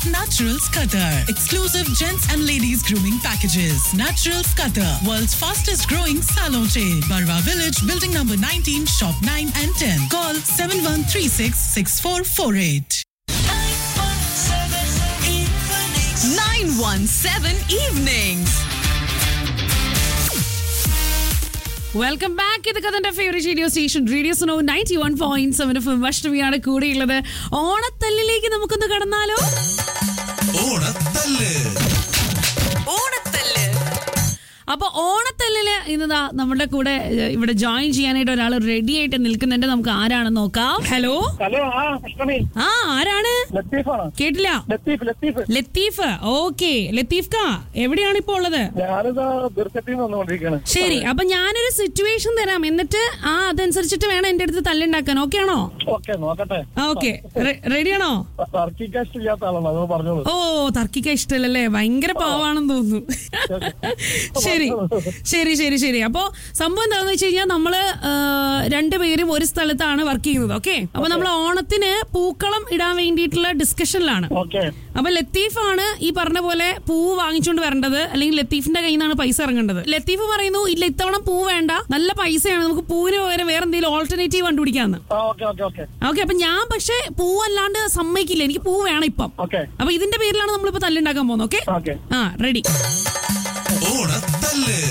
with Naturals Qatar. Exclusive gents and ladies grooming packages. Naturals Qatar, world's fastest growing salon chain. Barwa Village, building number 19, shop 9 and 10. Call 7136 6448. 917 Evenings. Welcome back ഇത് കഥന്റെ favourite radio station radio Suno ninety one point seven F അഷ്ടമിയാണ് കൂടെയുള്ളത് ഓണത്തല്ലിലേക്ക് നമുക്കൊന്ന് കടന്നാലോ ഓണത്തല്ല് ഓണത്തല്ല് അപ്പൊ ഓണത്തല്ലില് ഇന്നതാ നമ്മുടെ കൂടെ ഏഹ്, ഇവിടെ ജോയിൻ ചെയ്യാനായിട്ട് ഒരാൾ റെഡി ആയിട്ട് നിൽക്കുന്നുണ്ട് നമുക്ക് ആരാണെന്ന് നോക്കാം ഹലോ ഹലോ ആ അഷ്ടമി ആ ആരാണ് ലത്തീഫാണ് കേട്ടില്ല ലത്തീഫ് ലത്തീഫ് ലത്തീഫ് ഓക്കെ ലത്തീഫ് കാ എവിടെയാണ് ഇപ്പോ ഉള്ളത് ഞാനിതാ ദീർഘത്തിൽ വന്നുകൊണ്ടിരിക്കുകയാണ് ശരി അപ്പൊ ഞാനൊരു സിറ്റുവേഷൻ തരാം എന്നിട്ട് ആ അതനുസരിച്ചിട്ട് വേണം എന്റെ അടുത്ത് തല്ലുണ്ടാക്കാൻ ഓക്കെ ആണോ ഓക്കെ നോക്കട്ടെ ഓക്കെ റെഡിയാണോ ടർക്കി കാസ്റ്റ് ഇല്ലാത്ത ആളാണ് അത് പറഞ്ഞോളൂ ഓ തർക്കിക്ക ഇഷ്ടമല്ലല്ലേ ഭയങ്കര പാവാണെന്ന് തോന്നുന്നു ശരി ശരി ശരി ശരി അപ്പോ സംഭവം എന്താണെന്ന് വെച്ച് കഴിഞ്ഞാൽ നമ്മള് ആ, രണ്ടുപേരും ഒരു സ്ഥലത്താണ് വർക്ക് ചെയ്യുന്നത് ഓക്കെ അപ്പൊ നമ്മൾ ഓണത്തിന് പൂക്കളം ഇടാൻ വേണ്ടിയിട്ടുള്ള ഡിസ്കഷനിലാണ് ഓക്കെ അപ്പൊ ലത്തീഫാണ് ഈ പറഞ്ഞ പോലെ പൂവ് വാങ്ങിച്ചുകൊണ്ട് വരേണ്ടത് അല്ലെങ്കിൽ ലത്തീഫിന്റെ കയ്യിൽ നിന്നാണ് പൈസ ഇറങ്ങേണ്ടത് ലത്തീഫ് പറയുന്നു ഇല്ല ഇത്തവണ പൂ വേണ്ട നല്ല പൈസയാണ് നമുക്ക് പൂവിന് പകരം വേറെ എന്തെങ്കിലും ഓൾട്ടർനേറ്റീവ് കണ്ടുപിടിക്കാന്ന് ആ ഓക്കെ ഓക്കെ ഓക്കെ ഓക്കെ അപ്പൊ ഞാൻ പക്ഷെ പൂവല്ലാണ്ട് സമ്മതിക്കില്ല എനിക്ക് പൂ വേണം ഇപ്പം ഓക്കെ അപ്പൊ ഇതിന്റെ പേരിലാണ് നമ്മളിപ്പോ തല്ലുണ്ടാക്കാൻ പോകുന്നത് ഓക്കെ ഓക്കെ ആ റെഡി ഓണത്തല്ല്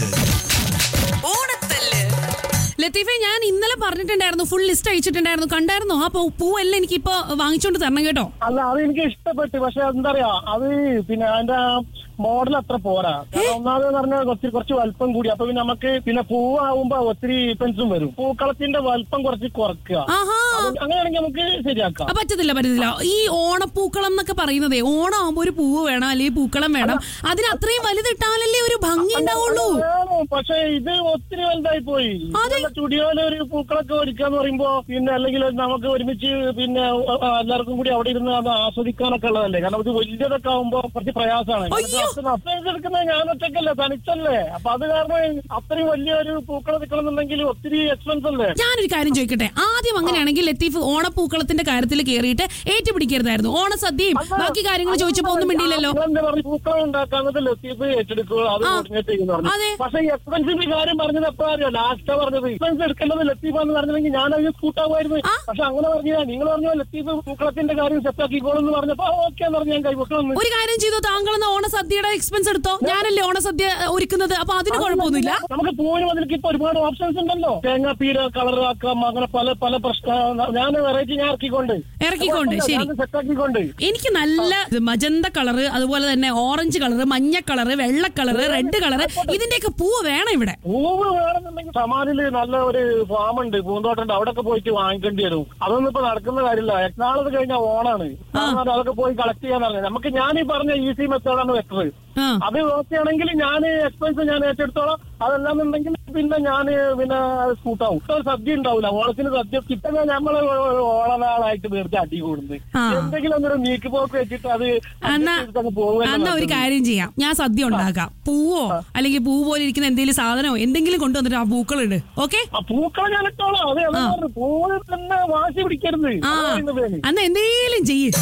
ഓണത്തല്ല് ലത്തീഫെ ഞാൻ ഇന്നലെ പറഞ്ഞിട്ടുണ്ടായിരുന്നു ഫുൾ ലിസ്റ്റ് അയച്ചിട്ടുണ്ടായിരുന്നു കണ്ടായിരുന്നോ ആ പൂ പൂവെല്ലാം എനിക്ക് ഇപ്പൊ വാങ്ങിച്ചോണ്ട് തരണം കേട്ടോ അല്ല അത് എനിക്ക് ഇഷ്ടപ്പെട്ടു പക്ഷെ എന്താ പറയാ അത് പിന്നെ അതിന്റെ മോഡൽ അത്ര പോരാ കാരണം ഒന്നാമത് പറഞ്ഞാൽ ഒത്തിരി കുറച്ച് വലുപ്പം കൂടി അപ്പൊ പിന്നെ നമുക്ക് പിന്നെ പൂവാകുമ്പോ ഒത്തിരി പെൻസും വരും പൂക്കളത്തിന്റെ വലുപ്പം കുറച്ച് കുറക്കുക ആഹാ അത് അങ്ങനെയാണെങ്കിൽ നമുക്ക് ശരിയാക്കാം ആ, പറ്റത്തില്ല പറ്റത്തില്ല ഈ ഓണപ്പൂക്കളം എന്നൊക്കെ പറയുന്നതേ ഓണം ആകുമ്പോ ഒരു പൂവ് വേണം അല്ലെങ്കിൽ പൂക്കളം വേണം അതിന് അത്രയും വലുതിട്ടാലല്ലേ ഒരു ഭംഗി ഉണ്ടാവുള്ളൂ വേണം, പക്ഷെ ഇത് ഒത്തിരി വലുതായി പോയി അതെ. സ്റ്റുഡിയോയില് ഒരു പൂക്കളൊക്കെ ഒരുക്കാന്ന് പറയുമ്പോ പിന്നെ അല്ലെങ്കിൽ നമുക്ക് ഒരുമിച്ച് പിന്നെ ആ, എല്ലാവർക്കും കൂടി അവിടെ ഇരുന്ന് അത് ആസ്വദിക്കാനൊക്കെ ഉള്ളതല്ലേ കാരണം ഇത് വലിയതൊക്കെ ആവുമ്പോ കുറച്ച് പ്രയാസമാണ് അയ്യോ. എടുക്കുന്നത് ഞാൻ ഒറ്റക്കല്ലേ തനിച്ചല്ലേ അപ്പൊ അത് കാരണം അത്രയും വലിയൊരു പൂക്കളം നിൽക്കണമെന്നുണ്ടെങ്കിൽ ഒത്തിരി എക്സ്പെൻസ് അല്ലേ ഞാനൊരു കാര്യം ചോദിക്കട്ടെ ആദ്യം അങ്ങനെയാണെങ്കിൽ ലത്തീഫ് ഓണപ്പൂക്കളത്തിന്റെ കാര്യത്തിൽ കയറിയിട്ട് ഏറ്റുപിടിക്കരുതായിരുന്നു ഓണസദ്യയും ബാക്കി കാര്യങ്ങൾ ചോദിച്ചപ്പോ ഒന്നും മിണ്ടിയില്ലല്ലോ എന്താ പറഞ്ഞു പൂക്കളം ഉണ്ടാക്കാന്നത് ലത്തീഫ് ഏറ്റെടുക്കുക അത് ആ. കോർഡിനേറ്റ് ചെയ്യുന്നു പറഞ്ഞു അതെ. പക്ഷെ എക്സ്പെൻസിന്റെ കാര്യം പറഞ്ഞത് എപ്പോഴാ ലാസ്റ്റ് പറഞ്ഞത് എക്സ്പെൻസ് എടുക്കേണ്ടത് ലത്തീഫ് എന്ന് പറഞ്ഞില്ലെങ്കിൽ ഞാൻ അത് കൂട്ടാവുമായിരുന്നു ആ. പക്ഷെ അങ്ങനെ പറഞ്ഞാ നിങ്ങൾ പറഞ്ഞു ലത്തീഫ് പൂക്കളത്തിന്റെ കാര്യം സെറ്റ് ആക്കിക്കോളും എന്ന് പറഞ്ഞപ്പോ ഓക്കെ എന്ന് പറഞ്ഞു ഞാൻ കൈവക്കണം ഒരു കാര്യം ചെയ്തു താങ്കൾ എന്ന ഓണസദ്യയുടെ എക്സ്പെൻസ് എടുത്തോ ഞാനല്ലേ ഓണസദ്യ ഒരുക്കുന്നത് അപ്പൊ അതിന് കുഴപ്പമൊന്നുമില്ല നമുക്ക് പൂവിന് മുതലേക്ക് ഇപ്പൊ ഒരുപാട് ഓപ്ഷൻസ് ഉണ്ടല്ലോ തേങ്ങാപ്പീര കളർ ആക്കാം അങ്ങനെ പല പല പ്രശ്ന ഞാൻ വെറൈറ്റി ഞാൻ ഇറക്കിക്കൊണ്ട് ഇറക്കിക്കൊണ്ട്, ശരി. സെറ്റ് ആക്കിക്കൊണ്ട് എനിക്ക് നല്ല മജന്ത കളറ് അതുപോലെ തന്നെ ഓറഞ്ച് കളറ് മഞ്ഞ കളറ് വെള്ള കളറ് റെഡ് കളറ് ഇതിന്റെയൊക്കെ പൂവ് വേണം ഇവിടെ പൂവ് വേണമെന്നുണ്ടെങ്കിൽ സമാനില് നല്ല ഒരു ഫാം ഉണ്ട് പൂന്തോട്ടമുണ്ട് അവിടെയൊക്കെ പോയിട്ട് വാങ്ങിക്കേണ്ടി വരും അതൊന്നും ഇപ്പൊ നടക്കുന്ന കാര്യമില്ല നാളെ കഴിഞ്ഞാൽ ഓണാണ് കാരണം അതൊക്കെ പോയി കളക്ട് ചെയ്യാൻ പറഞ്ഞു നമുക്ക് ഞാൻ ഈ പറഞ്ഞ ഈസി മെത്തേഡാണ് ബെറ്റർ ആ അത് ഓക്കെ ആണെങ്കിൽ ഞാൻ എക്സ്പെൻസ് ഞാൻ ഏറ്റെടുത്തോളാം അതല്ലാന്നുണ്ടെങ്കിൽ പിന്നെ ഞാൻ പിന്നെ സ്കൂട്ടാവും ഒരു സദ്യ ഉണ്ടാവില്ല ഓണത്തിന് സദ്യ കിട്ടുന്ന നമ്മള് ഓണനാളായിട്ട് നേരത്തെ അടി കൂടുന്നത് ആ. എന്തെങ്കിലും ഒന്നൊരു നീക്ക് പോക്ക് വെച്ചിട്ട് അത് എന്നാ adjust ചെയ്തിട്ടങ്ങ് പോവുകയല്ലേ എന്നാ ഒരു നല്ലത്. കാര്യം ചെയ്യാം ഞാൻ സദ്യ ഉണ്ടാക്കാം പൂവോ അല്ലെങ്കിൽ പൂ പോലെ ഇരിക്കുന്ന എന്തെങ്കിലും സാധനമോ എന്തെങ്കിലും കൊണ്ടുവന്നിട്ട് ആ പൂക്കളിട് ഓക്കെ ആ പൂക്കളെ ഞാൻ ഇട്ടോളാം അതെ അതാ പറഞ്ഞത്. പൂവിൽ തന്നെ വാശി പിടിക്കരുത് ആ അതാ പറയുന്നത്. അന്ന് എന്തേലും ചെയ്യ്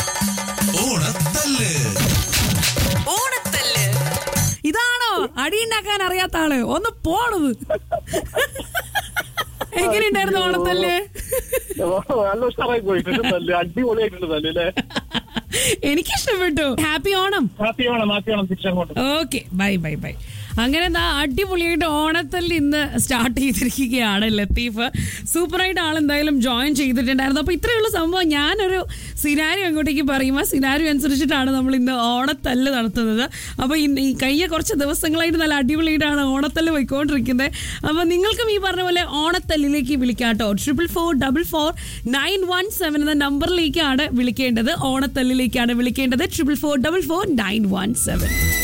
ഓണത്തല്ല് ഓണത്തല്ല് ഇതാണോ അടി ഉണ്ടാക്കാൻ അറിയാത്ത ആള് ഒന്ന് പോണത് എങ്ങനെയുണ്ടായിരുന്നു ഓണത്തല്ലേ ഓ, നല്ല ഉഷാറായി പോയിട്ടുണ്ട് നല്ല അടിപൊളിയായിട്ടുണ്ട് നല്ല അല്ലേ എനിക്കിഷ്ടപ്പെട്ടു ഹാപ്പി ഓണം ഹാപ്പി വേണം ഹാപ്പി വേണം തിരിച്ചങ്ങോട്ട് ഓക്കെ ബൈ ബൈ ബൈ അങ്ങനെ എന്താ അടിപൊളിയായിട്ട് ഓണത്തല്ലി ഇന്ന് സ്റ്റാർട്ട് ചെയ്തിരിക്കുകയാണ് ലത്തീഫ് സൂപ്പറായിട്ട് ആൾ എന്തായാലും ജോയിൻ ചെയ്തിട്ടുണ്ടായിരുന്നു അപ്പോൾ ഇത്രയുള്ള സംഭവം ഞാനൊരു സിനാരിയോ അങ്ങോട്ടേക്ക് പറയും ആ സിനാരിയോ അനുസരിച്ചിട്ടാണ് നമ്മൾ ഇന്ന് ഓണത്തല്ല് നടത്തുന്നത് അപ്പോൾ ഇന്ന് ഈ കഴിഞ്ഞ കുറച്ച് ദിവസങ്ങളായിട്ട് നല്ല അടിപൊളിയായിട്ടാണ് ഓണത്തല്ല് പോയിക്കൊണ്ടിരിക്കുന്നത് അപ്പോൾ നിങ്ങൾക്കും ഈ പറഞ്ഞ പോലെ ഓണത്തല്ലിലേക്ക് വിളിക്കാട്ടോ triple four double four nine one seven എന്ന നമ്പറിലേക്കാണ് വിളിക്കേണ്ടത് ഓണത്തല്ലിലേക്കാണ് വിളിക്കേണ്ടത് triple four double four nine one seven